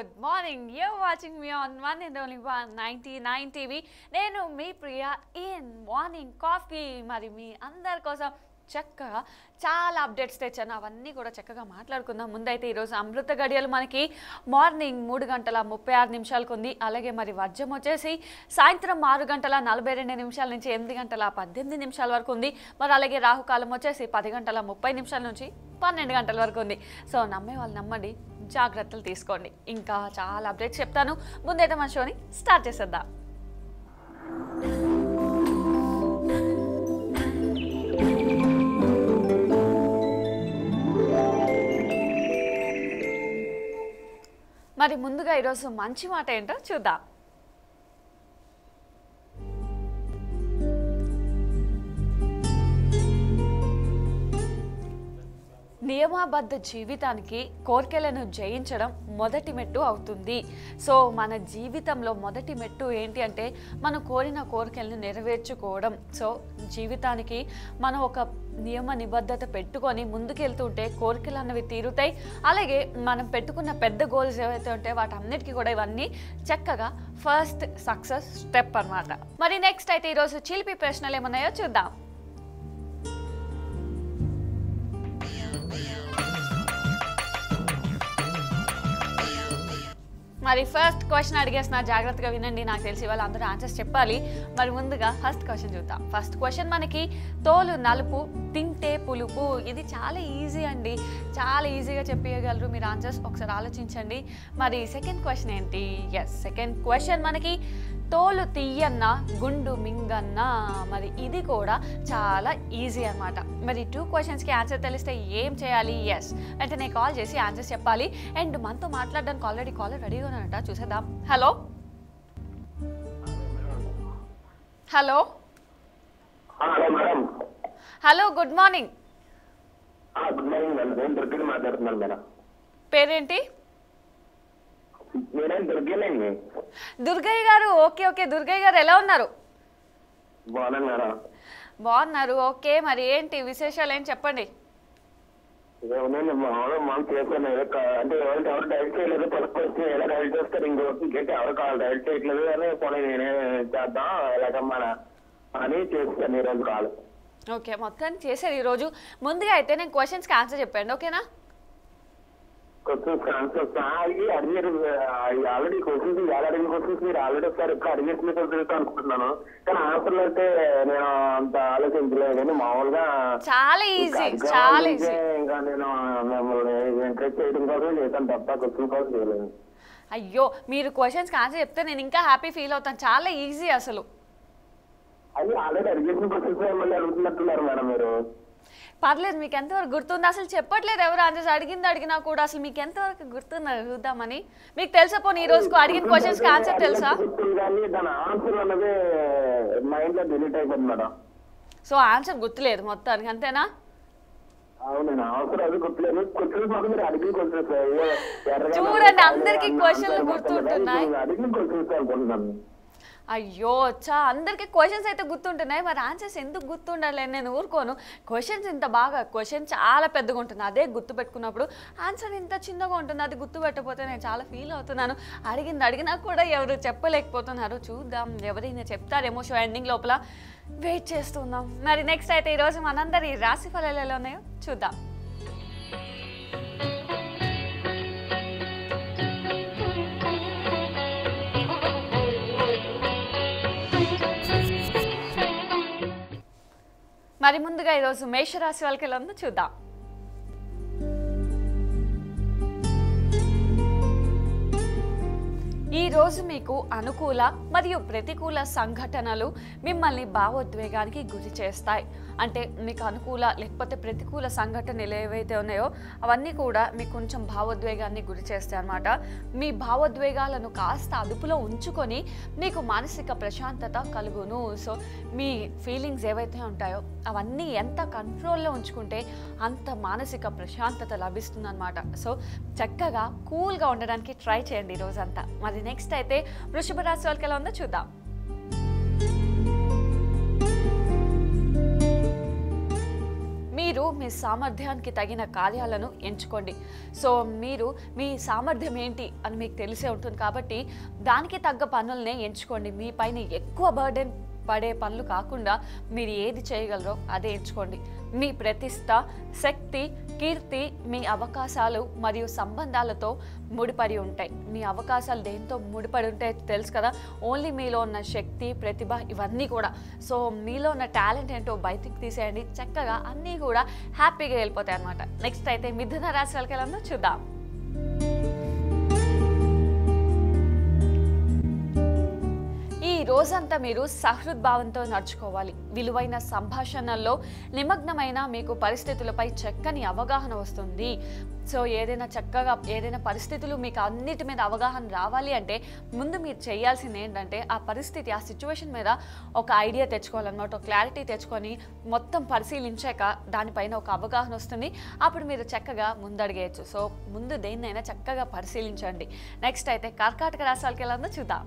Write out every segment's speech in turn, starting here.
Good morning you watching me on one and only ninety nine nine టీవీ నేను మీ Priya in morning coffee మరి మీ అందరి కోసం చక్కగా చాలా అప్డేట్స్ తెచ్చాను అవన్నీ కూడా చక్కగా మాట్లాడుకుందాం ముందైతే ఈరోజు అమృత గడియలు మనకి మార్నింగ్ మూడు గంటల ముప్పై ఆరు నిమిషాలకు ఉంది అలాగే మరి వర్జం వచ్చేసి సాయంత్రం ఆరు గంటల నలభై రెండు నిమిషాల నుంచి ఎనిమిది గంటల పద్దెనిమిది నిమిషాల వరకు ఉంది మరి అలాగే రాహుకాలం వచ్చేసి పది గంటల ముప్పై నిమిషాల నుంచి పన్నెండు గంటల వరకు ఉంది సో నమ్మే వాళ్ళు నమ్మండి జాగ్రత్తలు తీసుకోండి ఇంకా చాలా అప్డేట్స్ చెప్తాను ముందైతే మన షోని స్టార్ట్ చేసేద్దాం మరి ముందుగా ఈరోజు మంచి మాట ఏంటో చూద్దాం నియమబద్ధ జీవితానికి కోరికలను జయించడం మొదటి మెట్టు అవుతుంది సో మన జీవితంలో మొదటి మెట్టు ఏంటి అంటే మనం కోరిన కోరికలను నెరవేర్చుకోవడం సో జీవితానికి మనం ఒక నియమ నిబద్ధత పెట్టుకొని ముందుకెళ్తుంటే కోరికలు అన్నవి తీరుతాయి అలాగే మనం పెట్టుకున్న పెద్ద గోల్స్ ఏవైతే ఉంటాయో వాటన్నిటికీ కూడా ఇవన్నీ చక్కగా ఫస్ట్ సక్సెస్ స్టెప్ అన్నమాట మరి నెక్స్ట్ అయితే ఈరోజు చిలిపి ప్రశ్నలు ఏమున్నాయో చూద్దాం మరి ఫస్ట్ క్వశ్చన్ అడిగేసిన జాగ్రత్తగా వినండి నాకు తెలిసి వాళ్ళు అందరూ ఆన్సర్స్ చెప్పాలి మరి ముందుగా ఫస్ట్ క్వశ్చన్ చూద్దాం ఫస్ట్ క్వశ్చన్ మనకి తోలు నలుపు తింటే పులుపు ఇది చాలా ఈజీ అండి చాలా ఈజీగా చెప్పగలరు మీరు ఆన్సర్స్ ఒకసారి ఆలోచించండి మరి సెకండ్ క్వశ్చన్ ఏంటి ఎస్ సెకండ్ క్వశ్చన్ మనకి తోలు తీయన్న గుండు మింగన్న మరి ఇది కూడా చాలా ఈజీ అన్నమాట మరి టూ క్వశ్చన్స్కి ఆన్సర్ తెలిస్తే ఏం చేయాలి ఎస్ వెంటనే కాల్ చేసి ఆన్సర్స్ చెప్పాలి అండ్ మనతో మాట్లాడడానికి ఆల్రెడీ కాలర్ రెడీగా ఉన్నారట చూసేద్దాం hello hello hello madam hello good morning good morning madam నేను దుర్గని మాట్లాడుతున్నాను మేడం పేరేంటి నేనేం దుర్గేనండి దుర్గయ్య గారు ఓకే ఓకే దుర్గయ్య గారు ఎలా ఉన్నారు బాగున్నాను మేడం బాగున్నారు ఓకే మరి ఏంటి విశేషాలు ఏంటి చెప్పండి నేను మామూలు మాకు చేశాను ఏదో కా- అంటే ఎవరికి ఎవరు డైట్ చేయలేదు ఫస్ట్ వచ్చి ఎలా డైట్ చేస్తారు ఇంకోటి ఇంకేంటి ఎవరు కావాలి డైట్ చేయట్లేదు అని పోనీ నేనే చేద్దాం ఎలాగమ్మా అని చేస్తాను ఈరోజు కాల్ ఓకే మొత్తానికి చేశారు ఈరోజు ముందుగా అయితే నేను క్వశ్చన్స్కి ఆన్సర్ చెప్పండి ఓకేనా క్వశ్చన్స్ ఆన్సర్స్ అడిగి అడిగారు ఆల్రెడీ క్వశ్చన్స్ చాలా అడిగిన క్వశ్చన్స్ మీరు ఆల్రెడీ ఒకసారి ఎక్కువ అడిగేసిన క్వశ్చన్స్ అనుకుంటున్నాను కానీ ఆన్సర్లు అయితే నేను అంత ఆలోచించలేదు కానీ మామూలుగా చాలా ఈజీ ఇంకా అడగాలి చాలా అంటే ఈజీ ఇంకా నేను మిమ్మల్ని ఎంకరేజ్ చేయడం కోసం చేశాను తప్ప క్వశ్చన్ కోసం చేయలేదు అయ్యో మీరు క్వశ్చన్స్కి ఆన్సర్ చెప్తే నేను ఇంకా హ్యాపీ ఫీల్ అవుతాను చాలా ఈజీ అసలు అది ఆల్రెడీ అడిగేసిన క్వశ్చన్స్ మళ్ళీ అడుగుతున్నట్టున్నారు మేడం మీరు పర్లేదు మీకు ఎంతవరకు గుర్తుంది అసలు చెప్పట్లేదు ఎవరు ఆన్సర్స్ అడిగింది అడిగినా కూడా అసలు మీకు ఎంతవరకు గుర్తున్నారు చూద్దామని మీకు తెలుసా పోనీ ఈ రోజుకు అడిగిన క్వశ్చన్స్కి ఆన్సర్ తెలుసా గుర్తుంది కానీ దాని ఆన్సర్ అన్నది మైండ్ లో డిలీట్ అయిపోయింది మేడం సో ఆన్సర్ గుర్తులేదు మొత్తానికి అంతేనా అవునండి ఆన్సర్ అది గుర్తులేదు క్వశ్చన్స్ మాత్రం మీరు అడిగిన క్వశ్చన్స్ చూడండి, అందరికీ questionలు గుర్తుంటున్నాయి. అడిగిన క్వశ్చన్స్ అనుకుంటున్నాను అయ్యో చా అందరికీ క్వశ్చన్స్ అయితే గుర్తుంటున్నాయి మరి ఆన్సర్స్ ఎందుకు గుర్తుండాలి నేను ఊరుకోను క్వశ్చన్స్ ఇంత బాగా క్వశ్చన్ చాలా పెద్దగా ఉంటుంది అదే గుర్తు పెట్టుకున్నప్పుడు ఆన్సర్ ఇంత చిన్నగా ఉంటుంది అది గుర్తు పెట్టకపోతే నేను చాలా ఫీల్ అవుతున్నాను అడిగింది అడిగినా కూడా ఎవరు చెప్పలేకపోతున్నారు చూద్దాం ఎవరైనా చెప్తారేమో షో ఎండింగ్ లోపల వెయిట్ చేస్తున్నాం మరి నెక్స్ట్ అయితే ఈరోజు మనందరి రాశి ఫలాలు ఎలా ఉన్నాయో చూద్దాం మరి ముందుగా ఈరోజు మేషరాశి వాళ్ళకి ఎలా ఉందో చూద్దాం ఈ రోజు మీకు అనుకూల మరియు ప్రతికూల సంఘటనలు మిమ్మల్ని భావోద్వేగానికి గురి చేస్తాయి అంటే మీకు అనుకూల లేకపోతే ప్రతికూల సంఘటనలు ఏవైతే ఉన్నాయో అవన్నీ కూడా మీకు కొంచెం భావోద్వేగాన్ని గురి చేస్తాయి అన్నమాట మీ భావోద్వేగాలను కాస్త అదుపులో ఉంచుకొని మీకు మానసిక ప్రశాంతత కలుగును సో మీ ఫీలింగ్స్ ఏవైతే ఉంటాయో అవన్నీ ఎంత కంట్రోల్లో ఉంచుకుంటే అంత మానసిక ప్రశాంతత లభిస్తుంది అనమాట సో చక్కగా కూల్గా ఉండడానికి ట్రై చేయండి ఈ రోజంతా మరి నెక్స్ట్ అయితే వృషభ రాశి వాళ్ళకి ఎలా ఉందో చూద్దాం మీ మీరు మీ సామర్థ్యానికి తగిన కార్యాలను ఎంచుకోండి సో మీరు మీ సామర్థ్యం ఏంటి అని మీకు తెలిసే ఉంటుంది కాబట్టి దానికి తగ్గ పనులనే ఎంచుకోండి మీ పైన ఎక్కువ బర్డెన్ పడే పనులు కాకుండా మీరు ఏది చేయగలరో అదే ఎంచుకోండి మీ ప్రతిష్ట శక్తి కీర్తి మీ అవకాశాలు మరియు సంబంధాలతో ముడిపడి ఉంటాయి మీ అవకాశాలు దేంతో ముడిపడి ఉంటాయి తెలుసు కదా ఓన్లీ మీలో ఉన్న శక్తి ప్రతిభ ఇవన్నీ కూడా సో మీలో ఉన్న టాలెంట్ ఏంటో బయటికి తీసేయండి చక్కగా అన్నీ కూడా హ్యాపీగా వెళ్ళిపోతాయి అనమాట నెక్స్ట్ అయితే మిథున రాశి వాళ్ళకి ఎలా ఉందో చూద్దాం ఈ రోజంతా మీరు సహృద్భావంతో నడుచుకోవాలి విలువైన సంభాషణల్లో నిమగ్నమైన మీకు పరిస్థితులపై చక్కని అవగాహన వస్తుంది సో ఏదైనా చక్కగా ఏదైనా పరిస్థితులు మీకు అన్నిటి మీద అవగాహన రావాలి అంటే ముందు మీరు చేయాల్సింది ఏంటంటే ఆ పరిస్థితి ఆ సిచ్యువేషన్ మీద ఒక ఐడియా తెచ్చుకోవాలన్నమాట ఒక క్లారిటీ తెచ్చుకొని మొత్తం పరిశీలించాక దానిపైన ఒక అవగాహన వస్తుంది అప్పుడు మీరు చక్కగా ముందడిగేయచ్చు సో ముందు దేన్నైనా చక్కగా పరిశీలించండి నెక్స్ట్ అయితే కర్కాటక రాష్ట్రాలకి ఎలా ఉందో చూద్దాం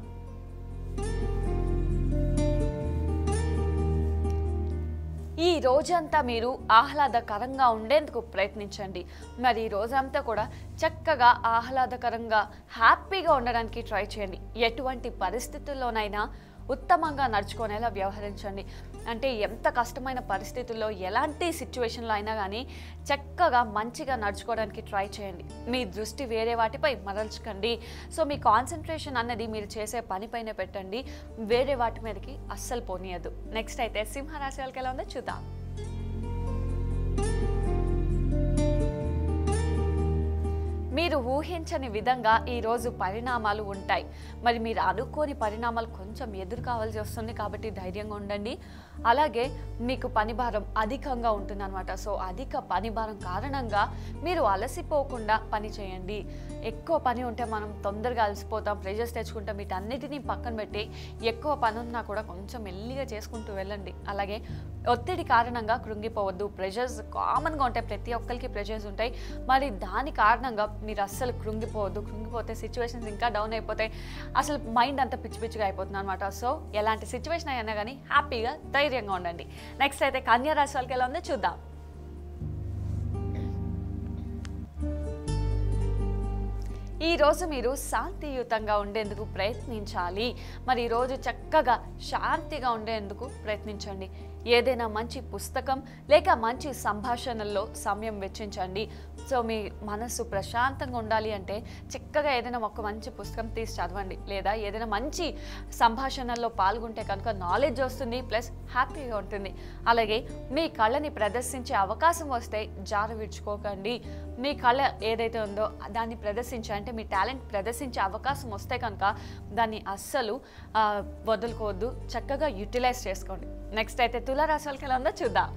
ఈ రోజంతా మీరు ఆహ్లాదకరంగా ఉండేందుకు ప్రయత్నించండి మరి ఈ రోజంతా కూడా చక్కగా ఆహ్లాదకరంగా హ్యాపీగా ఉండడానికి ట్రై చేయండి ఎటువంటి పరిస్థితుల్లోనైనా ఉత్తమంగా నడుచుకునేలా వ్యవహరించండి అంటే ఎంత కష్టమైన పరిస్థితుల్లో ఎలాంటి సిచ్యువేషన్లో అయినా కానీ చక్కగా మంచిగా నడుచుకోవడానికి ట్రై చేయండి మీ దృష్టి వేరే వాటిపై మరల్చకండి సో మీ కాన్సన్ట్రేషన్ అన్నది మీరు చేసే పనిపైన పెట్టండి వేరే వాటి మీదకి అస్సలు పోనీయద్దు నెక్స్ట్ అయితే సింహరాశి వాళ్ళకి ఎలా ఉందో చూద్దాం మీరు ఊహించని విధంగా ఈరోజు పరిణామాలు ఉంటాయి మరి మీరు అనుకోని పరిణామాలు కొంచెం ఎదురు కావాల్సి వస్తుంది కాబట్టి ధైర్యంగా ఉండండి అలాగే మీకు పని భారం అధికంగా ఉంటుందన్నమాట సో అధిక పని భారం కారణంగా మీరు అలసిపోకుండా పని చేయండి ఎక్కువ పని ఉంటే మనం తొందరగా అలసిపోతాం ప్రెజర్స్ తెచ్చుకుంటాం వీటన్నిటిని పక్కన పెట్టి ఎక్కువ పని ఉన్నా కూడా కొంచెం మెల్లిగా చేసుకుంటూ వెళ్ళండి అలాగే ఒత్తిడి కారణంగా కృంగిపోవద్దు ప్రెషర్స్ కామన్గా ఉంటాయి ప్రతి ఒక్కరికి ప్రెషర్స్ ఉంటాయి మరి దాని కారణంగా మీరు అస్సలు కృంగిపోవద్దు కృంగిపోతే సిచ్యువేషన్స్ ఇంకా డౌన్ అయిపోతాయి అసలు మైండ్ అంతా పిచ్చి పిచ్చిగా అయిపోతుంది అనమాట సో ఎలాంటి సిచ్యువేషన్ అయినా కానీ హ్యాపీగా ధైర్యంగా ఉండండి నెక్స్ట్ అయితే కన్యా రాశి వాళ్ళకి ఎలా ఉందో చూద్దాం ఈ రోజు మీరు శాంతియుతంగా ఉండేందుకు ప్రయత్నించాలి మరి ఈ రోజు చక్కగా శాంతిగా ఉండేందుకు ప్రయత్నించండి ఏదైనా మంచి పుస్తకం లేక మంచి సంభాషణల్లో సమయం వెచ్చించండి సో మీ మనసు ప్రశాంతంగా ఉండాలి అంటే చక్కగా ఏదైనా ఒక మంచి పుస్తకం తీసి చదవండి లేదా ఏదైనా మంచి సంభాషణల్లో పాల్గొంటే కనుక నాలెడ్జ్ వస్తుంది ప్లస్ హ్యాపీగా ఉంటుంది అలాగే మీ కళని ప్రదర్శించే అవకాశం వస్తే జార విడుచుకోకండి మీ కళ ఏదైతే ఉందో దాన్ని ప్రదర్శించే అంటే మీ టాలెంట్ ప్రదర్శించే అవకాశం వస్తే కనుక దాన్ని అస్సలు ఆ, వదులుకోవద్దు చక్కగా యూటిలైజ్ చేసుకోండి నెక్స్ట్ అయితే తులారాశి వాళ్ళకి ఎలా ఉందో చూద్దాం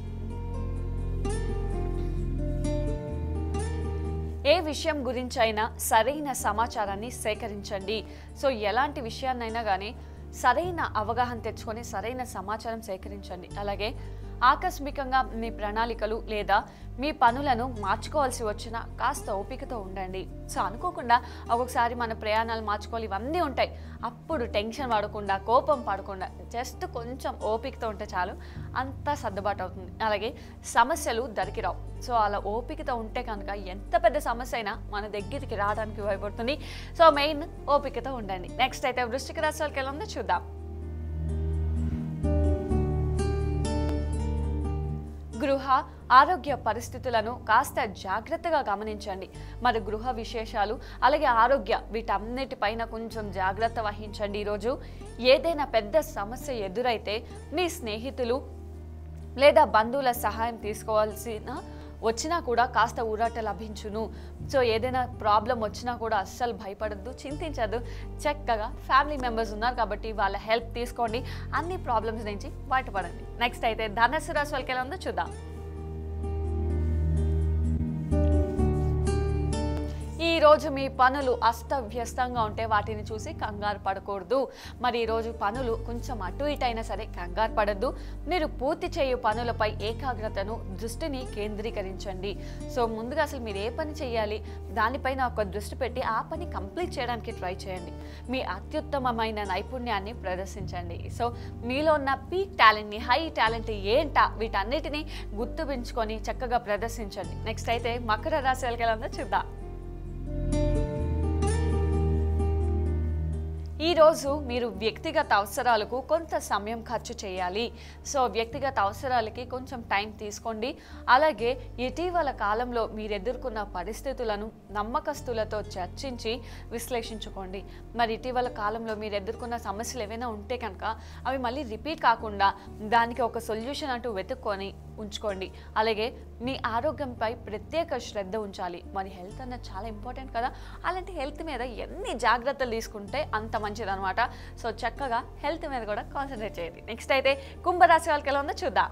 ఏ విషయం గురించి అయినా సరైన సమాచారాన్ని సేకరించండి సో ఎలాంటి విషయాన్నైనా కానీ సరైన అవగాహన తెచ్చుకొని సరైన సమాచారం సేకరించండి అలాగే ఆకస్మికంగా మీ ప్రణాళికలు లేదా మీ పనులను మార్చుకోవాల్సి వచ్చినా కాస్త ఓపికతో ఉండండి సో అనుకోకుండా ఒక్కొక్కసారి మన ప్రయాణాలు మార్చుకోవాలి ఇవన్నీ ఉంటాయి అప్పుడు టెన్షన్ పడకుండా కోపం పడకుండా జస్ట్ కొంచెం ఓపికతో ఉంటే చాలు అంతా సర్దుబాటు అవుతుంది అలాగే సమస్యలు దరికి రావు సో అలా ఓపికతో ఉంటే కనుక ఎంత పెద్ద సమస్య అయినా మన దగ్గరికి రావడానికి భయపడుతుంది సో మెయిన్ ఓపికతో ఉండండి నెక్స్ట్ అయితే వృష్టిక రాశి వాళ్ళకి ఎలా ఉందో చూద్దాం గృహ ఆరోగ్య పరిస్థితులను కాస్త జాగ్రత్తగా గమనించండి మరి గృహ విశేషాలు అలాగే ఆరోగ్య వీటన్నిటిపైన కొంచెం జాగ్రత్త వహించండి ఈరోజు ఏదైనా పెద్ద సమస్య ఎదురైతే మీ స్నేహితులు లేదా బంధువుల సహాయం తీసుకోవాల్సిన వచ్చినా కూడా కాస్త ఊరట లభించును సో ఏదైనా ప్రాబ్లం వచ్చినా కూడా అస్సలు భయపడద్దు చింతించద్దు చక్కగా ఫ్యామిలీ మెంబర్స్ ఉన్నారు కాబట్టి వాళ్ళ హెల్ప్ తీసుకోండి అన్ని ప్రాబ్లమ్స్ నుంచి బయటపడండి నెక్స్ట్ అయితే ధనస్సు రాశి వాళ్ళకి ఎలా ఉందో చూద్దాం ఈ రోజు మీ పనులు అస్తవ్యస్తంగా ఉంటే వాటిని చూసి కంగారు పడకూడదు మరి ఈరోజు పనులు కొంచెం అటు ఇటు అయినా సరే కంగారు పడద్దు మీరు పూర్తి చేయు పనులపై ఏకాగ్రతను దృష్టిని కేంద్రీకరించండి సో ముందుగా అసలు మీరు ఏ పని చేయాలి దానిపైన ఒక దృష్టి పెట్టి ఆ పని కంప్లీట్ చేయడానికి ట్రై చేయండి మీ అత్యుత్తమమైన నైపుణ్యాన్ని ప్రదర్శించండి సో మీలో ఉన్న పీక్ టాలెంట్ని హై టాలెంట్ ఏంటా వీటన్నిటిని గుర్తుపించుకొని చక్కగా ప్రదర్శించండి నెక్స్ట్ అయితే మకర రాశి వాళ్ళకి ఎలా ఉందో చూద్దాం ఈరోజు మీరు వ్యక్తిగత అవసరాలకు కొంత సమయం ఖర్చు చేయాలి సో వ్యక్తిగత అవసరాలకి కొంచెం టైం తీసుకోండి అలాగే ఇటీవల కాలంలో మీరు ఎదుర్కొన్న పరిస్థితులను నమ్మకస్తులతో చర్చించి విశ్లేషించుకోండి మరి ఇటీవల కాలంలో మీరు ఎదుర్కొన్న సమస్యలు ఏవైనా ఉంటే కనుక అవి మళ్ళీ రిపీట్ కాకుండా దానికి ఒక సొల్యూషన్ అంటూ వెతుక్కొని ఉంచుకోండి అలాగే మీ ఆరోగ్యంపై ప్రత్యేక శ్రద్ధ ఉంచాలి మరి హెల్త్ అన్నది చాలా ఇంపార్టెంట్ కదా అలాంటి హెల్త్ మీద ఎన్ని జాగ్రత్తలు తీసుకుంటే అంత మంచిదన్నమాట సో చక్కగా హెల్త్ మీద కూడా కాన్సన్ట్రేట్ చేయండి నెక్స్ట్ అయితే కుంభరాశి వాళ్ళకి ఎలా ఉందో చూద్దాం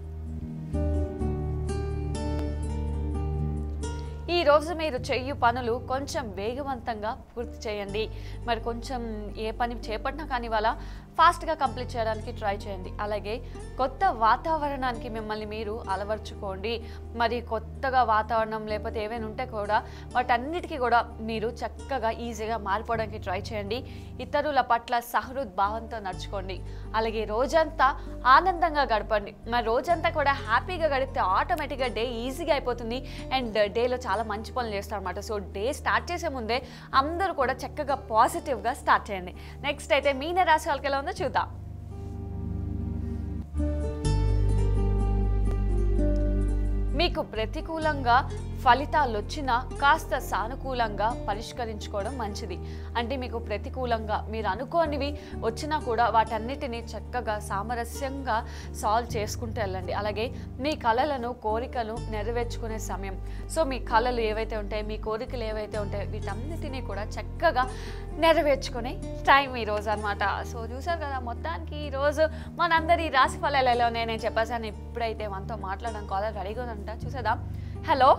ఈ రోజు మీరు చెయ్యు పనులు కొంచెం వేగవంతంగా పూర్తి చేయండి మరి కొంచెం ఏ పని చేపట్టినా కానీ వాళ్ళ ఫాస్ట్గా కంప్లీట్ చేయడానికి ట్రై చేయండి అలాగే కొత్త వాతావరణానికి మిమ్మల్ని మీరు అలవర్చుకోండి మరి కొత్తగా వాతావరణం లేకపోతే ఏవైనా ఉంటే కూడా వాటన్నిటికీ కూడా మీరు చక్కగా ఈజీగా మారిపోవడానికి ట్రై చేయండి ఇతరుల పట్ల సహృద్భావంతో నడుచుకోండి అలాగే రోజంతా ఆనందంగా గడపండి మరి రోజంతా కూడా హ్యాపీగా గడిపితే ఆటోమేటిక్గా డే ఈజీగా అయిపోతుంది అండ్ డేలో చాలా మంచి పనులు చేస్తారు అనమాట సో డే స్టార్ట్ చేసే ముందే అందరూ కూడా చక్కగా పాజిటివ్గా స్టార్ట్ చేయండి నెక్స్ట్ అయితే మీన రాశి వాళ్ళకి ఎలా ఉందో చూద్దాం మీకు ప్రతికూలంగా ఫలితాలు వచ్చినా కాస్త సానుకూలంగా పరిష్కరించుకోవడం మంచిది అంటే మీకు ప్రతికూలంగా మీరు అనుకోనివి వచ్చినా కూడా వాటన్నిటిని చక్కగా సామరస్యంగా సాల్వ్ చేసుకుంటూ వెళ్ళండి అలాగే మీ కళలను కోరికలు నెరవేర్చుకునే సమయం సో మీ కళలు ఏవైతే ఉంటాయో మీ కోరికలు ఏవైతే ఉంటాయో వీటన్నిటినీ కూడా చక్కగా నెరవేర్చుకునే టైం ఈరోజు అనమాట సో చూసారు కదా మొత్తానికి ఈరోజు మనందరి రాశి ఫలాలు ఎలా ఉన్నాయో నేను చెప్పేసాను ఇప్పుడైతే మనతో మాట్లాడడం కాలర్ రెడీగా ఉందంట చూసేద్దాం hello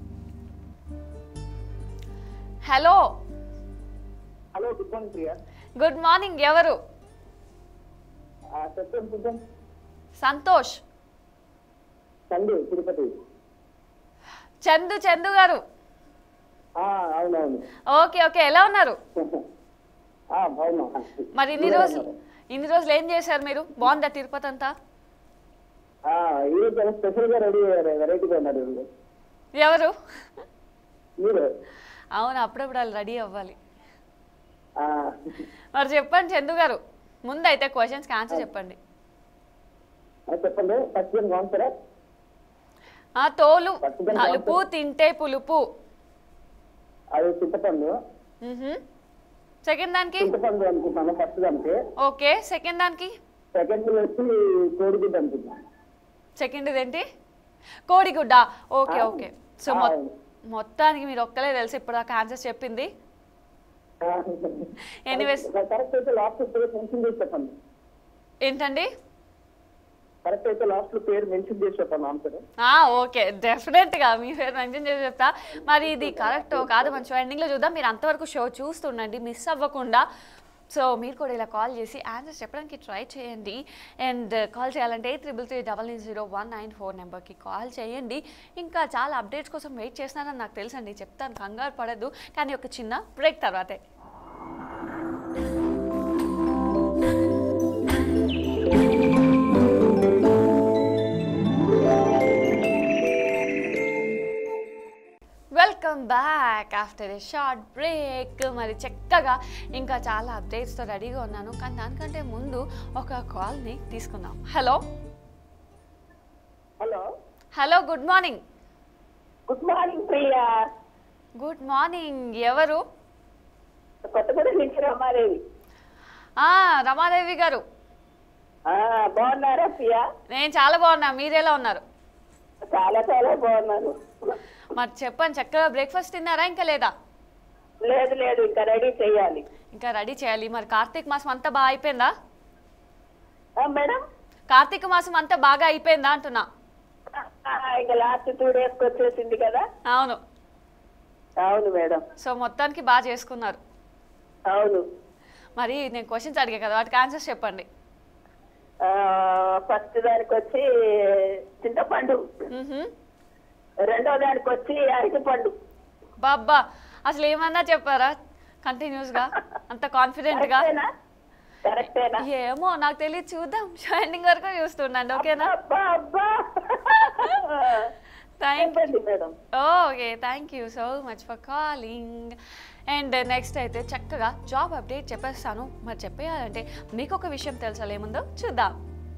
hello hello good morning Priya good morning ఎవరు చెప్పండి కొంచెం సంతోష్ సండే తిరుపతి చందు చందు గారు అవునవును ఓకే ఓకే ఎలా ఉన్నారు బాగున్నా మరి ఇన్ని రోజులు ఇన్ని రోజులు ఏం చేశారు మీరు బాగుందా తిరుపతి అంతా ఈరోజు చాలా స్పెషల్ గా రెడీ వెరైటీగా ఉన్నారు ఎవరు మీరు అవును అప్పుడప్పుడు వాళ్ళు రెడీ అవ్వాలి ఆ, మరి చెప్పండి చందు గారు ముందు అయితే క్వశ్చన్స్కి ఆన్సర్ చెప్పండి అది చెప్పండి ఫస్ట్ గేమ్ కాన్సరా ఆ తోలు పట్టుదల నలుపు తింటే పులుపు అది చింతపండు సెకండ్ దానికి చింతపండు అనుకుంటున్నాను ఫస్ట్ దానికి ఓకే సెకండ్ దానికి సెకండ్ వచ్చి కోడిగుడ్డు అనుకుంటున్నాను సెకండ్ ఏంటి కోడిగుడ్డ ఓకే ఆ. ఓకే సో ఆ, మొ- అవును. మొత్తానికి మీరు ఒక్కలే తెలిసి ఇప్పుడు దాకా ఆన్సర్ చెప్పింది Anyways. కరెక్ట్ అయితే లాస్ట్ పేరు మెన్షన్ చేసి చెప్పండి ఏంటండి కరెక్ట్ అయితే లాస్ట్ లో పేరు మెన్షన్ చేసి చెప్పండి ఆన్సర్ ఆ, ఓకే డెఫినెట్గా మీ పేరు మెన్షన్ చేసి చెప్తా మరి ఇది కరెక్ట్ కాదు మంచి ఎండింగ్లో చూద్దాం మీరు అంతవరకు షో చూస్తుండండి మిస్ అవ్వకుండా సో మీరు కూడా ఇలా కాల్ చేసి ఆన్సర్ చెప్పడానికి ట్రై చేయండి అండ్ కాల్ చేయాలంటే eight triple three double nine zero one nine four నెంబర్కి కాల్ చేయండి ఇంకా చాలా అప్డేట్స్ కోసం వెయిట్ చేస్తున్నానని నాకు తెలుసండి చెప్తాను కంగారు పడద్దు కానీ ఒక చిన్న బ్రేక్ తర్వాతే welcome back after a short break మరి చక్కగా ఇంకా చాలా అప్డేట్స్తో రెడీగా ఉన్నాను కానీ దానికంటే ముందు ఒక కాల్ని తీసుకుందాం hello hello hello good morning good morning Priya good morning ఎవరు కొత్తగూడెం నుంచి రమాదేవి ఆ, రమాదేవి గారు బాగున్నారా ప్రియా నేను చాలా బాగున్నా మీరెలా ఉన్నారు చాలా చాలా బాగున్నాను మరి చెప్పండి చక్కగా బ్రేక్ఫాస్ట్ తిన్నారా ఇంకా లేదా లేదు లేదు ఇంకా రెడీ చేయాలి ఇంకా రెడీ చేయాలి మరి కార్తీక మాసం అంతా బాగా అయిపోయిందా మేడం కార్తీక మాసం అంతా బాగా అయిపోయిందా అంటున్నా ఇంకా లాస్ట్ టూ డేస్ వచ్చేసింది కదా అవును అవును మేడం సో మొత్తానికి బాగా చేసుకున్నారు అవును మరి నేను క్వశ్చన్స్ అడిగా కదా వాటికి ఆన్సర్స్ చెప్పండి ఆ, ఫస్ట్ దానికి వచ్చి చింతపండు మ్హూ. రెండో దానికి వచ్చి అరటిపండు బాబ్బా అసలు ఏమన్నా చెప్పారా కంటిన్యూస్గా అంత కాన్ఫిడెంట్గా కరెక్టేనా కరెక్టేనా ఏమో నాకు తెలియదు చూద్దాం షైనింగ్ వరకు చూస్తుండండి ఓకేనా అబ్బా అబ్బా థ్యాంక్ చెప్పండి madam okay thank you so much for calling and next అయితే చక్కగా జాబ్ అప్డేట్ చెప్పేస్తాను మరి చెప్పేయాలంటే మీకు ఒక విషయం తెలుసా ఏముందో చూద్దాం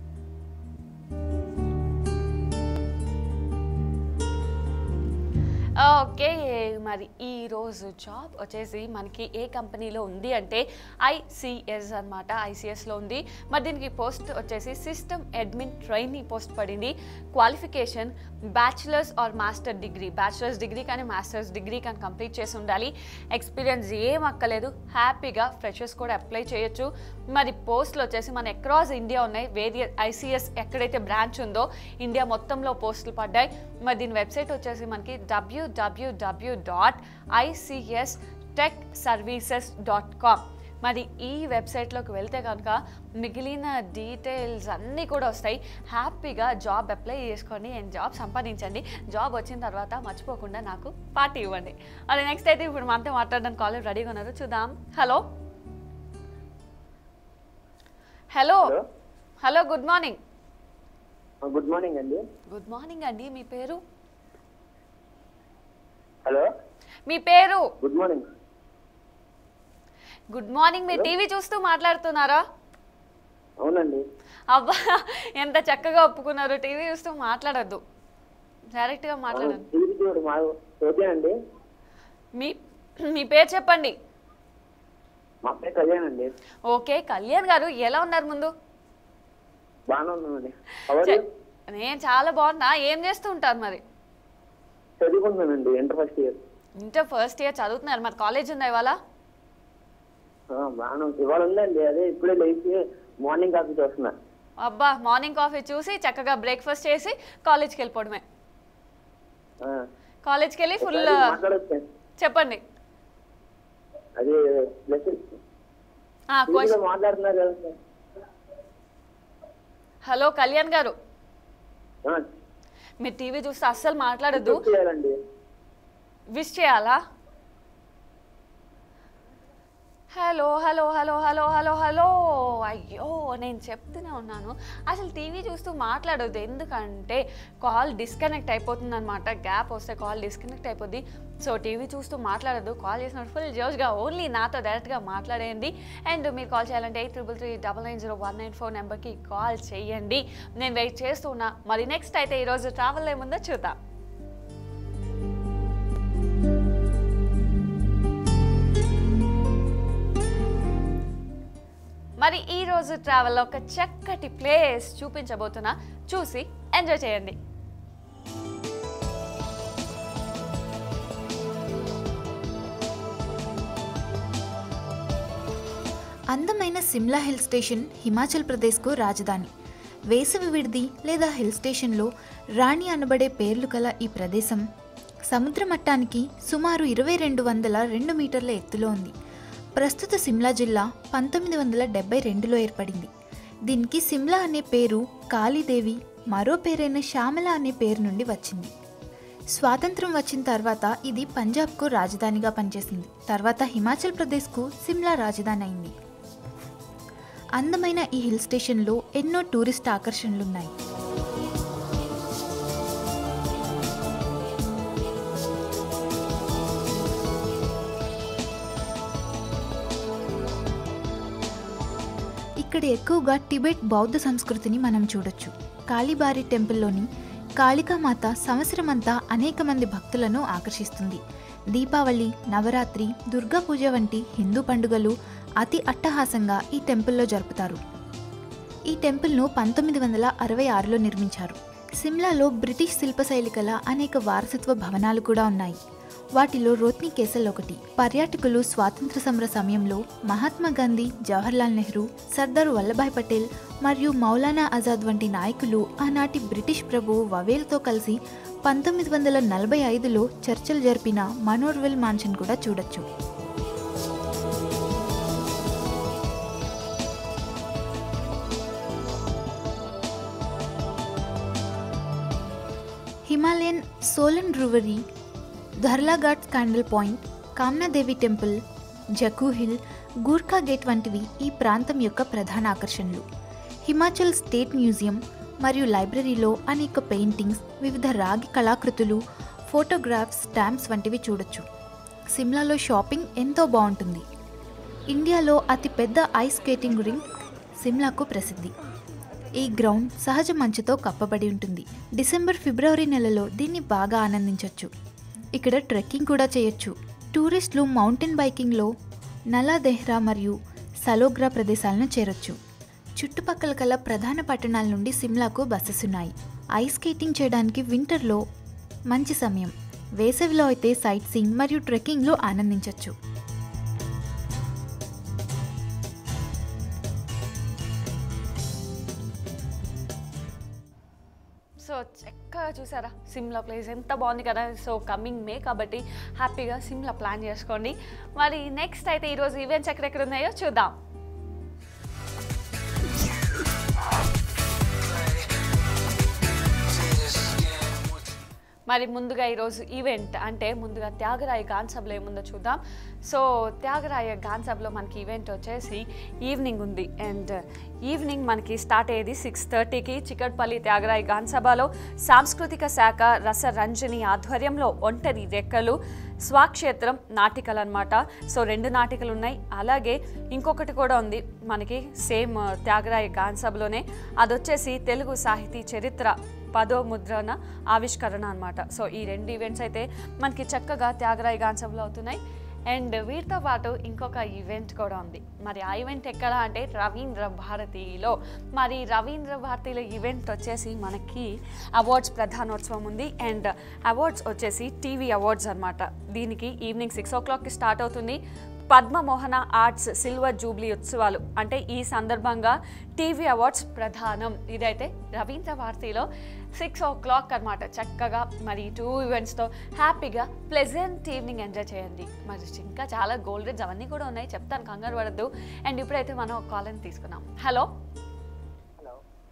ఓకే మరి ఈ రోజు జాబ్ వచ్చేసి మనకి ఏ కంపెనీలో ఉంది అంటే ఐసిఎస్ అనమాట ఐసిఎస్లో ఉంది మరి దీనికి పోస్ట్ వచ్చేసి సిస్టమ్ అడ్మిన్ ట్రైనీ పోస్ట్ పడింది qualification bachelors or master degree bachelors degree కానీ మాస్టర్స్ డిగ్రీ కానీ కంప్లీట్ చేసి ఉండాలి ఎక్స్పీరియన్స్ ఏం అక్కలేదు హ్యాపీగా ఫ్రెషర్స్ కూడా అప్లై చేయొచ్చు మరి పోస్టులు వచ్చేసి మన అక్రాస్ ఇండియా ఉన్నాయి వేరియస్ ఐసిఎస్ ఎక్కడైతే బ్రాంచ్ ఉందో ఇండియా మొత్తంలో పోస్టులు పడ్డాయి మరి దీని వెబ్సైట్ వచ్చేసి మనకి డబ్ల్యూడబ్ల్యూడబ్ల్యూ dot ICS tech services dot com మరి ఈ వెబ్సైట్లోకి వెళ్తే కనుక మిగిలిన డీటెయిల్స్ అన్నీ కూడా వస్తాయి హ్యాపీగా జాబ్ అప్లై చేసుకొని అండ్ జాబ్ సంపాదించండి జాబ్ వచ్చిన తర్వాత మర్చిపోకుండా నాకు పార్టీ ఇవ్వండి అది నెక్స్ట్ అయితే ఇప్పుడు మనతో మాట్లాడడానికి కాలేజ్ రెడీగా ఉన్నారు చూద్దాం hello hello hello hello good morning good morning అండి గుడ్ మార్నింగ్ అండి మీ పేరు హలో మీ పేరు గుడ్ మార్నింగ్ గుడ్ మార్నింగ్ మీరు టీవీ చూస్తూ మాట్లాడుతున్నారా అవునండి అబ్బా ఎంత చక్కగా ఒప్పుకున్నారు టీవీ చూస్తూ మాట్లాడద్దు డైరెక్ట్గా మాట్లాడద్దు టీవీ చూడు మా ఓకే అండి మీ మీ పేరు చెప్పండి మా పేరు కళ్యాణ్ అండి ఓకే కళ్యాణ్ గారు ఎలా ఉన్నారు ముందు బాగానే ఉన్నామండి అవరు చె- నేను చాలా బాగున్నా ఏం చేస్తూ ఉంటారు మరి చదువుకుంటున్నానండి inter first year inter first year చదువుతున్నారు మరి కాలేజ్ ఉందా ఇవాళ బాగానే ఉంది. ఇవాళ ఉందండి అదే ఇప్పుడే లేచి మార్నింగ్ కాఫీ చేస్తున్నా అబ్బా మార్నింగ్ కాఫీ చూసి చక్కగా బ్రేక్ఫాస్ట్ చేసి కాలేజ్కి వెళ్ళిపోవడమే ఆ. కాలేజ్కి వెళ్ళి ఫుల్ ఒకసారి మాట్లాడొచ్చా చెప్పండి అది ప్లస్ ఆ, క్వశ్చన్ మాట్లాడుతున్నారు కదా సార్. హలో కళ్యాణ్ గారు ఆ, మీరు టీవీ చూస్తే అస్సలు మాట్లాడద్దు చేయాలండి విష్ చేయాలా hello hello hello hello hello hello అయ్యో నేను చెప్తూనే ఉన్నాను అసలు టీవీ చూస్తూ మాట్లాడొద్దు ఎందుకంటే కాల్ డిస్కనెక్ట్ అయిపోతుంది అనమాట గ్యాప్ వస్తే కాల్ డిస్కనెక్ట్ అయిపోద్ది సో టీవీ చూస్తూ మాట్లాడద్దు కాల్ చేసినప్పుడు ఫుల్ జోష్గా ఓన్లీ నాతో డైరెక్ట్గా మాట్లాడేయండి అండ్ మీరు కాల్ చేయాలంటే eight triple three double nine zero one nine four నెంబర్కి కాల్ చేయండి నేను వెయిట్ చేస్తూ ఉన్నా మరి నెక్స్ట్ అయితే ఈరోజు ట్రావెల్ ఏముందో చూద్దాం మరి ఈ రోజు ట్రావెల్లో ఒక చక్కటి ప్లేస్ చూపించబోతున్నా చూసి ఎంజాయ్ చేయండి అందమైన సిమ్లా హిల్ స్టేషన్ హిమాచల్ ప్రదేశ్కు రాజధాని వేసవి విడిది లేదా హిల్ స్టేషన్లో రాణి అనబడే పేర్లు కల ఈ ప్రదేశం సముద్ర మట్టానికి సుమారు ఇరవై రెండు వందల రెండు మీటర్ల ఎత్తులో ఉంది ప్రస్తుత సిమ్లా జిల్లా పంతొమ్మిది వందల డెబ్బై రెండులో ఏర్పడింది దీనికి సిమ్లా అనే పేరు కాళీదేవి మరో పేరైన శ్యామల అనే పేరు నుండి వచ్చింది స్వాతంత్రం వచ్చిన తర్వాత ఇది పంజాబ్కు రాజధానిగా పనిచేసింది తర్వాత హిమాచల్ ప్రదేశ్కు సిమ్లా రాజధాని అయింది అందమైన ఈ హిల్ స్టేషన్లో ఎన్నో టూరిస్ట్ ఆకర్షణలున్నాయి ఇక్కడ ఎక్కువగా టిబెట్ బౌద్ధ సంస్కృతిని మనం చూడొచ్చు కాళీబారి టెంపుల్లోని కాళికామాత సంవత్సరమంతా అనేక మంది భక్తులను ఆకర్షిస్తుంది దీపావళి నవరాత్రి దుర్గా పూజ వంటి హిందూ పండుగలు అతి అట్టహాసంగా ఈ టెంపుల్లో జరుపుతారు ఈ టెంపుల్ను పంతొమ్మిది వందల అరవై ఆరులో నిర్మించారు సిమ్లాలో బ్రిటిష్ శిల్పశైలి కల అనేక వారసత్వ భవనాలు కూడా ఉన్నాయి వాటిలో రోత్ని కేసల్ ఒకటి పర్యాటకులు స్వాతంత్ర సమర సమయంలో మహాత్మా గాంధీ జవహర్లాల్ నెహ్రూ సర్దార్ వల్లభాయ్ పటేల్ మరియు మౌలానా ఆజాద్ వంటి నాయకులు ఆనాటి బ్రిటిష్ ప్రభువు వవేల్తో కలిసి పంతొమ్మిది వందల నలభై ఐదులో చర్చలు జరిపిన మనోర్వెల్ మాన్షన్ కూడా చూడొచ్చు Himalayan Solan brewery Darlaghat scandal point Kamnadevi temple Jakhu hill Gurkha gate వంటివి ఈ ప్రాంతం యొక్క ప్రధాన ఆకర్షణలు హిమాచల్ స్టేట్ మ్యూజియం మరియు లైబ్రరీలో అనేక పెయింటింగ్స్ వివిధ రాగి కళాకృతులు ఫోటోగ్రాఫ్స్ స్టాంప్స్ వంటివి చూడొచ్చు సిమ్లాలో షాపింగ్ ఎంతో బాగుంటుంది ఇండియాలో అతిపెద్ద ఐస్ స్కేటింగ్ రింగ్ సిమ్లాకు ప్రసిద్ధి ఈ గ్రౌండ్ సహజ మంచుతో కప్పబడి ఉంటుంది డిసెంబర్ ఫిబ్రవరి నెలలో దీన్ని బాగా ఆనందించవచ్చు ఇక్కడ ట్రెక్కింగ్ కూడా చేయొచ్చు టూరిస్టులు మౌంటైన్ బైకింగ్లో నలా దెహ్రా మరియు సలోగ్రా ప్రదేశాలను చేరొచ్చు చుట్టుపక్కల కల ప్రధాన పట్టణాల నుండి సిమ్లాకు బస్సెస్ ఉన్నాయి ఐస్ స్కేటింగ్ చేయడానికి వింటర్లో మంచి సమయం వేసవిలో అయితే సైట్ సీయింగ్ మరియు ట్రెక్కింగ్లో ఆనందించవచ్చు సో చక్కగా చూసారా సిమ్లా ప్లేస్ ఎంత బాగుంది కదా సో కమింగ్ మే కాబట్టి హ్యాపీగా సిమ్లా ప్లాన్ చేసుకోండి మరి నెక్స్ట్ అయితే ఈరోజు ఈవెంట్స్ ఎక్కడెక్కడ ఉన్నాయో చూద్దాం మరి ముందుగా ఈరోజు ఈవెంట్ అంటే ముందుగా త్యాగరాయ గాన్ సభలో ఏముందో చూద్దాం సో త్యాగరాయ గాన్ సభలో మనకి ఈవెంట్ వచ్చేసి ఈవినింగ్ ఉంది అండ్ ఈవినింగ్ మనకి స్టార్ట్ అయ్యేది సిక్స్ థర్టీకి చికట్పల్లి త్యాగరాయ గాన్ సభలో సాంస్కృతిక శాఖ రసరంజని ఆధ్వర్యంలో ఒంటరి రెక్కలు స్వాక్షేత్రం నాటికలు అనమాట సో రెండు నాటికలు ఉన్నాయి అలాగే ఇంకొకటి కూడా ఉంది మనకి సేమ్ త్యాగరాయ గాన్ సభలోనే అదొచ్చేసి తెలుగు సాహితీ చరిత్ర పదో ముద్రణ ఆవిష్కరణ అనమాట సో ఈ రెండు ఈవెంట్స్ అయితే మనకి చక్కగా త్యాగరాయ గాన్సభలో అవుతున్నాయి అండ్ వీటితో పాటు ఇంకొక ఈవెంట్ కూడా ఉంది మరి ఆ ఈవెంట్ ఎక్కడ అంటే రవీంద్ర భారతిలో మరి రవీంద్ర భారతిలో ఈవెంట్ వచ్చేసి మనకి అవార్డ్స్ ప్రధానోత్సవం ఉంది అండ్ అవార్డ్స్ వచ్చేసి టీవీ అవార్డ్స్ అనమాట దీనికి ఈవినింగ్ సిక్స్ ఓ క్లాక్కి స్టార్ట్ అవుతుంది పద్మమోహన ఆర్ట్స్ సిల్వర్ జూబ్లీ ఉత్సవాలు అంటే ఈ సందర్భంగా టీవీ అవార్డ్స్ ప్రధానం ఇదైతే రవీంద్ర భారతిలో సిక్స్ ఓ క్లాక్ అనమాట చక్కగా మరి టూ ఈవెంట్స్తో హ్యాపీగా ప్లెజెంట్ ఈవినింగ్ ఎంజాయ్ చేయండి మరి ఇంకా చాలా గోల్డ్ రేట్స్ అవన్నీ కూడా ఉన్నాయి చెప్తాను కంగారు పడద్దు అండ్ ఇప్పుడైతే మనం ఒక కాల్ని తీసుకున్నాం hello hello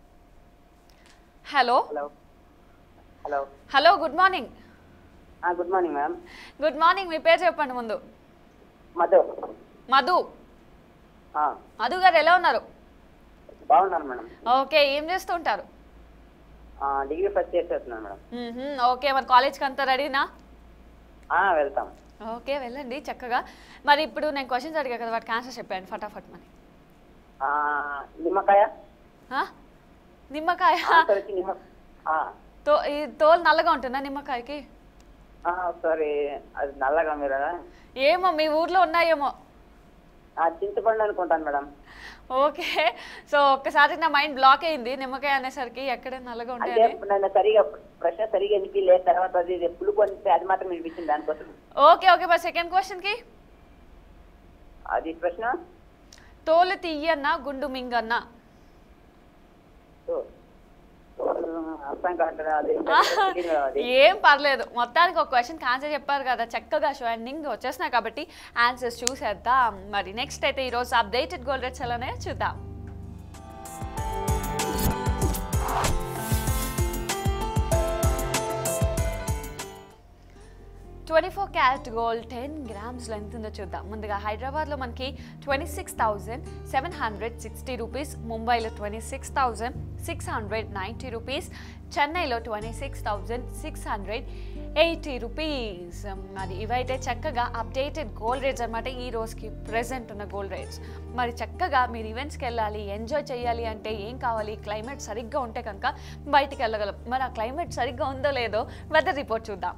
hello hello hello hello good morning good morning madam good morning మీ పేరు చెప్పండి ముందు మధు మధు ఆ, మధు గారు ఎలా ఉన్నారు బాగున్నాను మేడం ఓకే ఏం చేస్తుంటారు ఆ, డిగ్రీ ఫస్ట్ ఇయర్ చేస్తున్నాను మేడం మ్మ్హ్మ్. ఓకే మరి కాలేజ్కి అంతా రెడీనా ఆ, వెళ్తాం ఓకే వెళ్ళండి చక్కగా మరి ఇప్పుడు నేను క్వశ్చన్స్ అడిగా కదా వాటికి ఆన్సర్ చెప్పాను ఫటాఫట్ మరి ఆ, నిమ్మకాయ ఆ? నిమ్మకాయ ఆన్సర్ వచ్చి నిమ్మ ఆ, తో ఈ తోలు నల్లగా ఉంటుందా నిమ్మకాయకి ఆ, సారీ అది నల్లగా మీరు ఏమో మీ ఊర్లో ఉన్నాయేమో ఆ, చింతపండు అనుకుంటాను మేడం ఓకే సో ఒక్కసారి నా మైండ్ బ్లాక్ అయింది నిమ్మకాయ అనేసరికి ఎక్కడ నల్లగా అంటే ఉంటాయని నన్ను సరిగా ప్రశ్న సరిగా వినిపించలేదు తర్వాత అది ఇది పులుపు అనిపిస్తే అది మాత్రం వినిపించింది దానికోసం ఓకే ఓకే మరి సెకండ్ క్వశ్చన్కి అది ప్రశ్న తోలు తీయన్న గుండు మింగన్న సో, సో, అర్థం కావట్లేదు అది తెలియదు అది ఏం పర్లేదు మొత్తానికి ఒక క్వశ్చన్కి ఆన్సర్ చెప్పారు కదా చక్కగా షో ఎండింగ్ వచ్చేసినాయి కాబట్టి ఆన్సర్స్ చూసేద్దాం మరి నెక్స్ట్ అయితే ఈరోజు అప్డేటెడ్ గోల్డ్ రేట్స్ ఎలానే చూద్దాం twenty four carat gold ten గ్రామ్స్లో ఎంత ఉందో చూద్దాం ముందుగా హైదరాబాద్లో మనకి twenty six thousand seven hundred sixty rupees ముంబైలో twenty six thousand six hundred ninety rupees చెన్నైలో twenty six thousand six hundred eighty rupees మరి ఇవైతే చక్కగా అప్డేటెడ్ గోల్డ్ రేట్స్ అనమాట ఈ రోజుకి ప్రెసెంట్ ఉన్న గోల్డ్ రేట్స్ మరి చక్కగా మీరు ఈవెంట్స్కి వెళ్ళాలి ఎంజాయ్ చేయాలి అంటే ఏం కావాలి క్లైమేట్ సరిగ్గా ఉంటే కనుక బయటికి వెళ్ళగలం మరి ఆ క్లైమేట్ సరిగ్గా ఉందో లేదో వెదర్ రిపోర్ట్ చూద్దాం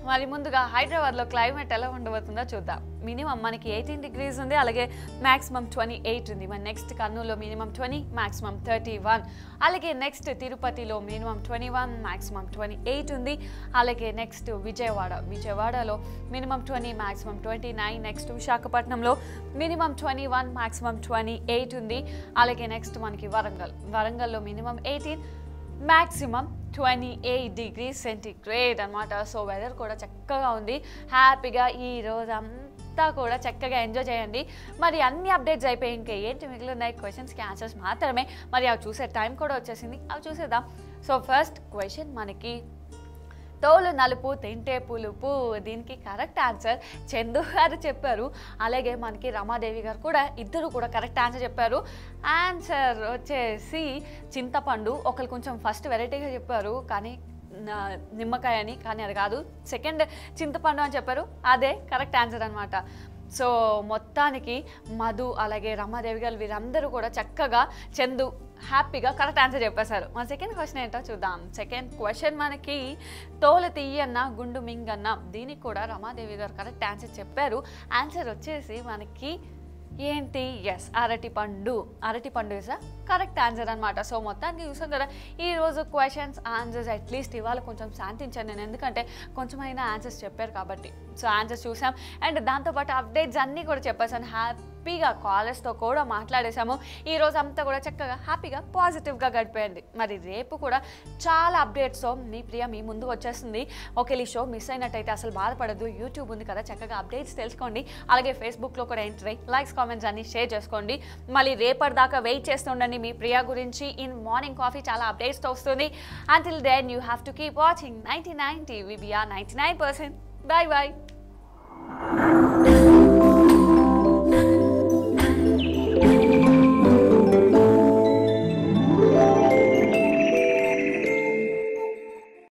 మరి ముందుగా హైదరాబాద్లో క్లైమేట్ ఎలా ఉండబోతుందో చూద్దాం మినిమం మనకి ఎయిటీన్ డిగ్రీస్ ఉంది అలాగే మ్యాక్సిమం ట్వంటీ ఎయిట్ ఉంది మరి నెక్స్ట్ కర్నూలులో minimum twenty maximum thirty one అలాగే నెక్స్ట్ తిరుపతిలో minimum twenty one maximum twenty eight ఉంది అలాగే నెక్స్ట్ విజయవాడ విజయవాడలో minimum twenty maximum twenty nine next విశాఖపట్నంలో minimum twenty one maximum twenty eight ఉంది అలాగే నెక్స్ట్ మనకి వరంగల్ వరంగల్లో minimum eighteen maximum twenty eight degree centigrade అనమాట సో వెదర్ కూడా చక్కగా ఉంది హ్యాపీగా ఈ రోజు అంతా కూడా చక్కగా ఎంజాయ్ చేయండి మరి అన్ని అప్డేట్స్ అయిపోయి ఇంకా ఏంటి మిగిలిన ఉన్నాయి క్వశ్చన్స్కి ఆన్సర్స్ మాత్రమే మరి అవి చూసే టైం కూడా వచ్చేసింది అవి చూసేద్దాం సో ఫస్ట్ క్వశ్చన్ మనకి తోలు నలుపు తింటే పులుపు దీనికి కరెక్ట్ ఆన్సర్ చందు గారు చెప్పారు అలాగే మనకి రమాదేవి గారు కూడా ఇద్దరు కూడా కరెక్ట్ ఆన్సర్ చెప్పారు ఆన్సర్ వచ్చేసి చింతపండు ఒకరు కొంచెం ఫస్ట్ వెరైటీగా చెప్పారు కానీ నా- నిమ్మకాయ అని కానీ అది కాదు సెకండ్ చింతపండు అని చెప్పారు అదే కరెక్ట్ ఆన్సర్ అనమాట సో మొత్తానికి మధు అలాగే రమాదేవి గారు వీరందరూ కూడా చక్కగా చందు హ్యాపీగా కరెక్ట్ ఆన్సర్ చెప్పేశారు మన సెకండ్ క్వశ్చన్ ఏంటో చూద్దాం సెకండ్ క్వశ్చన్ మనకి తోలు తీయన్న గుండు మింగన్న దీనికి కూడా రమాదేవి గారు కరెక్ట్ ఆన్సర్ చెప్పారు ఆన్సర్ వచ్చేసి మనకి ఏంటి ఎస్ అరటి పండు అరటి పండు ఇస్ కరెక్ట్ ఆన్సర్ అనమాట సో మొత్తానికి చూసాం కదా ఈ రోజు క్వశ్చన్స్ ఆన్సర్స్ అట్లీస్ట్ ఇవాళ కొంచెం శాంతించాను నేను ఎందుకంటే కొంచెమైనా ఆన్సర్స్ చెప్పారు కాబట్టి సో ఆన్సర్స్ చూసాం అండ్ దాంతోపాటు అప్డేట్స్ అన్నీ కూడా చెప్పేసాను హ్యాపీగా కాలర్స్తో కూడా మాట్లాడేసాము ఈ రోజు అంతా కూడా చక్కగా హ్యాపీగా పాజిటివ్గా గడిపోయింది మరి రేపు కూడా చాలా అప్డేట్స్తో మీ ప్రియ మీ ముందుకు వచ్చేస్తుంది ఒకవేళ ఈ షో మిస్ అయినట్టయితే అసలు బాధపడదు యూట్యూబ్ ఉంది కదా చక్కగా అప్డేట్స్ తెలుసుకోండి అలాగే ఫేస్బుక్లో కూడా ఎంటర్ అయ్యి లైక్స్ కామెంట్స్ అన్ని షేర్ చేసుకోండి మళ్ళీ రేపటి దాకా వెయిట్ చేస్తుండండి మీ ప్రియా గురించి ఇన్ మార్నింగ్ కాఫీ చాలా అప్డేట్స్తో వస్తుంది until then you have to keep watching ninety nine TV BR ninety nine percent bye bye